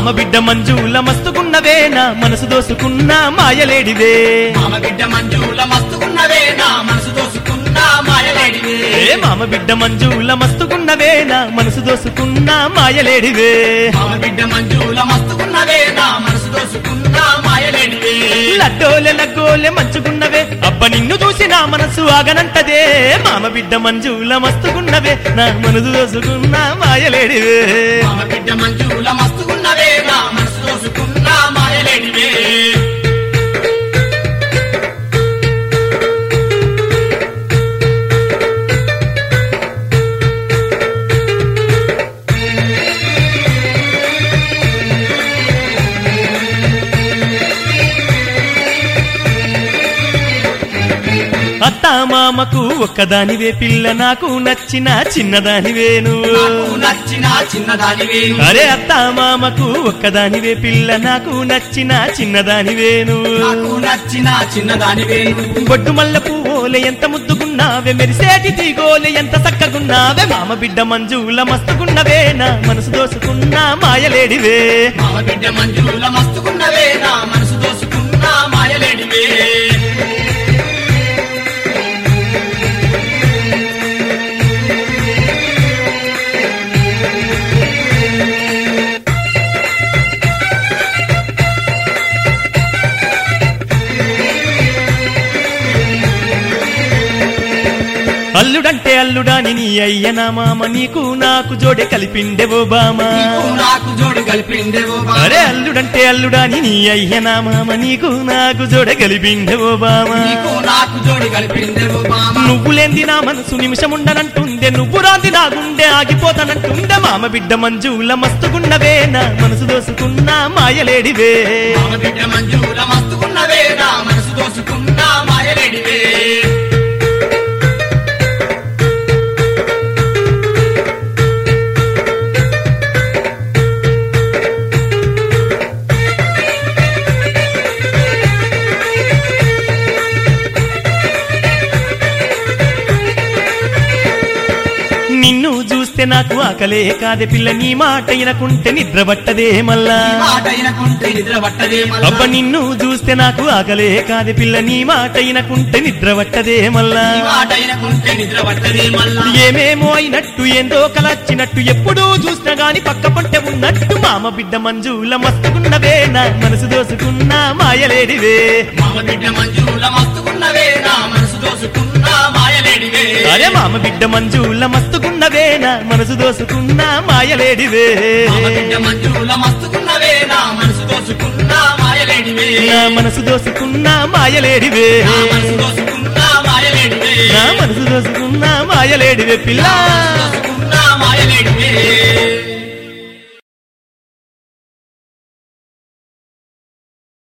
మామ బిడ్డ మంజుల మస్తుకున్నవే నా మనసు దోసుకున్న మాయలేడివే మామ బిడ్డ మంజుల మస్తుకున్నవే నా మనసు దోసుకున్న మాయలేడివే ఏ మామ బిడ్డ మంజుల మస్తుకున్నవే నా మనసు దోసుకున్న మాయలేడివే మామ బిడ్డ మంజుల మస్తుకున్నవే నా మనసు దోసుకున్న మాయలేడివే లడ్డోలె లగ్గోలె మంచుకున్నవే అబ్బ నిన్ను చూసి నా మనసు ఆగనంటదే మామ బిడ్డ మంజుల మస్తుకున్నవే నా మనసు దోసుకున్న మాయలేడివే మామ బిడ్డ మంజుల మస్తుకున్నవే నా మనసు దోసుకున్న మాయలేడివే అత్తా మామకు ఒక్కదానివే పిల్ల నాకు నచ్చిన చిన్నదానివే నువ్వు నాకు నచ్చిన చిన్నదానివే అరే అత్తా మామకు ఒక్కదానివే పిల్ల నాకు నచ్చిన చిన్నదానివే నువ్వు నాకు నచ్చిన చిన్నదానివే నువ్వు బొడ్డు మల్ల పువ్వులే ఎంత ముద్దుగున్నావే మెరిసేటి తీగోలే ఎంత చక్కగున్నావే మామ బిడ్డ మంజుల మస్తుగున్నవే నా మనసు దోసుకున్న మాయలేడివే మామ బిడ్డ మంజుల మస్తుకున్నవే నా మనసు దోసుకున్న మాయలేడివే అల్లుడంటే అల్లుడాని నీ అయ్యనా మామ నీకు నాకు జోడే కలిపిండెవో బామా నీకు నాకు జోడు కలిపిండేవో బాబా. అరే అల్లుడంటే అల్లుడాని నీ అయ్యనా మామ నీకు నాకు జోడే కలిపిండెవో బామా నీకు నాకు జోడి కలిపిండేవో బామా నువ్వు లేంది నా మనసు నిమిషం ఉండనంటుందే నువ్వు రాంది నా గుండె ఆగిపోతానంటుందే మామ బిడ్డ మంజుల మస్తుగున్నవే నా మనసు దోసుకున్న మాయలేడివే మామ బిడ్డ మంజుల మస్తుకున్నవే నా మనసు దోసుకున్న మాయలేడివే నిన్ను చూస్తే నాకు ఆకలే కాదే పిల్ల నీ మాట వినకుంటే నిద్ర పట్టదే మల్లా మాట అయినకుంటే నిద్ర పట్టదే మల్లా. అబ్బ నిన్ను చూస్తే నాకు ఆకలే కాదే పిల్ల నీ మాట వినకుంటే నిద్ర పట్టదే మల్లా నీ మాట అయినకుంటే నిద్ర పట్టదే మల్లా ఏమేమో అయినట్టు ఏందో కలచ్చినట్టు ఎప్పుడూ చూసినా గాని పక్క పంటే ఉన్నట్టు మామ బిడ్డ మంజుల మస్తుకున్నవే నా మనసు దోసుకున్న మాయలేడివే మామ బిడ్డ మంజుల మస్తుకున్నవే నా మనసు దోసుకున్న మాయలేడివే అరే మామ బిడ్డ మంజుల మస్తుకున్నవే నా మనసు దోసుకున్న మాయలేడివే మామ బిడ్డ మంజుల మస్తుకున్నవే నా మనసు దోసుకున్న మాయలేడివే నా మనసు దోసుకున్న మాయలేడివే నా మనసు దోసుకున్న మాయలేడివే నా మనసు దోసుకున్న మాయలేడివే పిల్ల దోసుకున్న మాయలేడివే